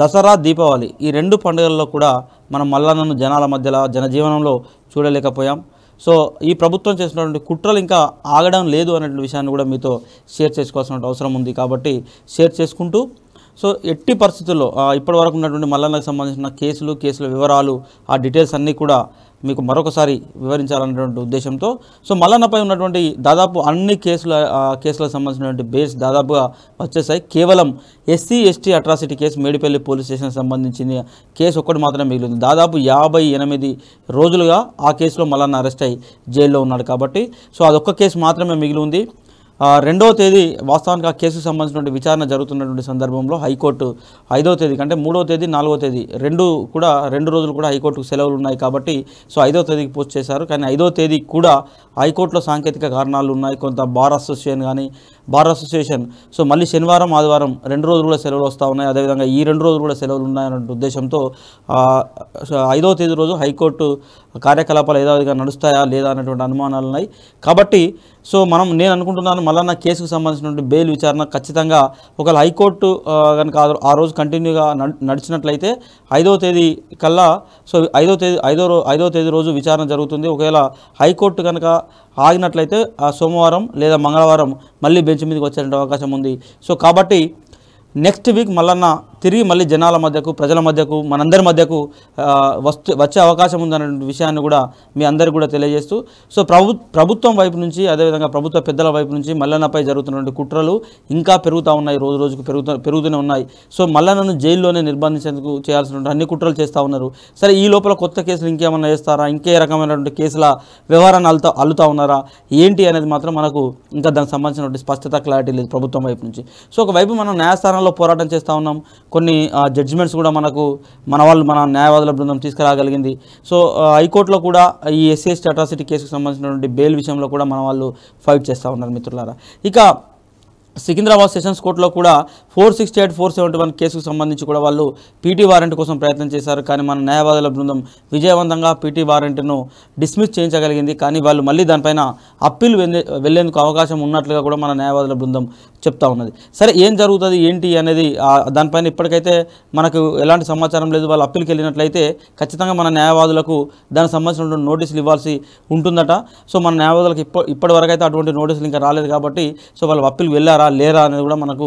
దసరా దీపావళి ఈ రెండు పండుగల్లో కూడా మనం మల్లన్నను జనాల మధ్యలో జనజీవనంలో చూడలేకపోయాం సో ఈ ప్రభుత్వం చేసినటువంటి కుట్రలు ఇంకా ఆగడం లేదు అనే విషయాన్ని కూడా మీతో షేర్ చేసుకోవాల్సిన అవసరం ఉంది కాబట్టి షేర్ చేసుకుంటూ సో ఎట్టి పరిస్థితుల్లో ఆ, ఇప్పటి వరకు ఉన్నటువంటి మల్లన్నకు సంబంధించిన కేసులు కేసుల వివరాలు ఆ డీటెయిల్స్ అన్నీ కూడా మీకు మరొకసారి వివరించాలనేటువంటి ఉద్దేశంతో సో మల్లన్నపై ఉన్నటువంటి దాదాపు అన్ని కేసుల ఆ, కేసులకు సంబంధించినటువంటి బేస్ దాదాపుగా వచ్చేసాయి కేవలం SC ST atrocity case Medipalli police స్టేషన్కి సంబంధించిన కేసు ఒక్కటి మాత్రమే మిగిలింది దాదాపు యాభై ఎనిమిది రోజులుగా ఆ కేసులో మల్లన్న అరెస్ట్ అయ్యి జైల్లో ఉన్నాడు కాబట్టి సో అదొక్క కేసు మాత్రమే మిగిలి ఉంది ఆ, రెండవ తేదీ వాస్తవానికి ఆ కేసుకు సంబంధించినటువంటి విచారణ జరుగుతున్నటువంటి సందర్భంలో హైకోర్టు ఐదవ తేదీ కంటే మూడవ తేదీ నాలుగవ తేదీ రెండు కూడా రెండు రోజులు కూడా హైకోర్టుకు సెలవులు ఉన్నాయి కాబట్టి సో ఐదవ తేదీకి పోస్ట్ చేశారు కానీ ఐదవ తేదీ కూడా హైకోర్టులో సాంకేతిక కారణాలు ఉన్నాయి కొంత బార్ అసోసియేషన్ కానీ బార్ అసోసియేషన్ సో మళ్ళీ శనివారం ఆదివారం రెండు రోజులు కూడా సెలవులు వస్తూ ఉన్నాయి అదేవిధంగా ఈ రెండు రోజులు కూడా సెలవులు ఉన్నాయనే ఉద్దేశంతో ఆ, సో ఐదవ తేదీ రోజు హైకోర్టు కార్యకలాపాలు యథావిధిగా నడుస్తాయా లేదా అనేటువంటి అనుమానాలు ఉన్నాయి కాబట్టి సో మనం నేను అనుకుంటున్నాను మళ్ళీ నా కేసుకు సంబంధించినటువంటి బెయిల్ విచారణ ఖచ్చితంగా ఒకవేళ హైకోర్టు ఆ, కనుక ఆ రో- ఆ రోజు కంటిన్యూగా నడ్- నడిచినట్లయితే ఐదవ తేదీ కల్లా సో ఐదో తేదీ ఐదో రో ఐదో తేదీ రోజు విచారణ జరుగుతుంది ఒకవేళ హైకోర్టు కనుక ఆగినట్లయితే ఆ సోమవారం లేదా మంగళవారం మళ్ళీ బెంచ్ మీదకి వచ్చే అవకాశం ఉంది సో కాబట్టి నెక్స్ట్ వీక్ మళ్ళన్న తిరిగి మళ్ళీ జనాల మధ్యకు ప్రజల మధ్యకు మనందరి మధ్యకు ఆ, వస్తు వచ్చే అవకాశం ఉందనే విషయాన్ని కూడా మీ అందరికీ కూడా తెలియజేస్తూ సో ప్రభు ప్రభుత్వం వైపు నుంచి అదేవిధంగా ప్రభుత్వ పెద్దల వైపు నుంచి మల్లన్నపై జరుగుతున్నటువంటి కుట్రలు ఇంకా పెరుగుతూ ఉన్నాయి రోజు రోజుకు పెరుగుతూ పెరుగుతూనే ఉన్నాయి సో మల్లన్నను జైల్లోనే నిర్బంధించేందుకు చేయాల్సినటువంటి అన్ని కుట్రలు చేస్తూ ఉన్నారు సరే ఈ లోపల కొత్త కేసులు ఇంకేమన్నా చేస్తారా ఇంకే రకమైనటువంటి కేసుల వ్యవహారాన్ని అల్లుతా అల్లుతా ఉన్నారా ఏంటి అనేది మాత్రం మనకు ఇంకా దానికి సంబంధించినటువంటి స్పష్టత క్లారిటీ లేదు ప్రభుత్వం వైపు నుంచి సో ఒకవైపు మనం న్యాయస్థానంలో పోరాటం చేస్తూ ఉన్నాం కొన్ని జడ్జిమెంట్స్ కూడా మనకు మన వాళ్ళు మన న్యాయవాదుల బృందం తీసుకురాగలిగింది సో ఆ, హైకోర్టులో కూడా ఈ ఎస్సీ ఎస్టీ అట్రాసిటీ కేసుకు సంబంధించినటువంటి బెయిల్ విషయంలో కూడా మన వాళ్ళు ఫైట్ చేస్తూ ఉన్నారు మిత్రులారా ఇక సికింద్రాబాద్ సెషన్స్ కోర్టులో కూడా four sixty eight four seventy one కేసుకు సంబంధించి కూడా వాళ్ళు పీటీ వారెంట్ కోసం ప్రయత్నం చేశారు కానీ మన న్యాయవాదుల బృందం విజయవంతంగా పీటీ వారెంట్ను డిస్మిస్ చేయించగలిగింది కానీ వాళ్ళు మళ్ళీ దానిపైన అప్పీల్ వెళ్ళే వెళ్లేందుకు అవకాశం ఉన్నట్లుగా కూడా మన న్యాయవాదుల బృందం చెప్తా ఉన్నది సరే ఏం జరుగుతుంది ఏంటి అనేది ఆ, దానిపైన ఇప్పటికైతే మనకు ఎలాంటి సమాచారం లేదు వాళ్ళు అప్పీల్కి వెళ్ళినట్లయితే ఖచ్చితంగా మన న్యాయవాదులకు దానికి సంబంధించినటువంటి నోటీసులు ఇవ్వాల్సి ఉంటుందట సో మన న్యాయవాదులకు ఇప్ప ఇప్పటి వరకు అయితే అటువంటి నోటీసులు ఇంకా రాలేదు కాబట్టి సో వాళ్ళు అప్పీల్కి వెళ్ళారా లేరా అనేది కూడా మనకు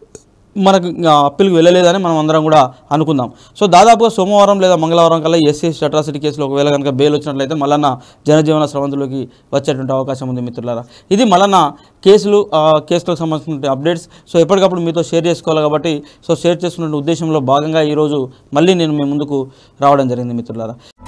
మనకు ఇంకా అప్పీల్కి వెళ్ళలేదని మనం అందరం కూడా అనుకుందాం సో దాదాపుగా సోమవారం లేదా మంగళవారం కల్లా ఎస్సీ అట్రాసిటీ కేసులో ఒకవేళ కనుక బెయిల్ వచ్చినట్లయితే మళ్ళన్న జనజీవన స్రవంతులోకి వచ్చేటువంటి అవకాశం ఉంది మిత్రులారా ఇది మళ్ళన్న కేసులు ఆ, కేసులకు సంబంధించిన అప్డేట్స్ సో ఎప్పటికప్పుడు మీతో షేర్ చేసుకోవాలి కాబట్టి సో షేర్ చేసుకున్న ఉద్దేశంలో భాగంగా ఈరోజు మళ్ళీ నేను మీ ముందుకు రావడం జరిగింది మిత్రులారా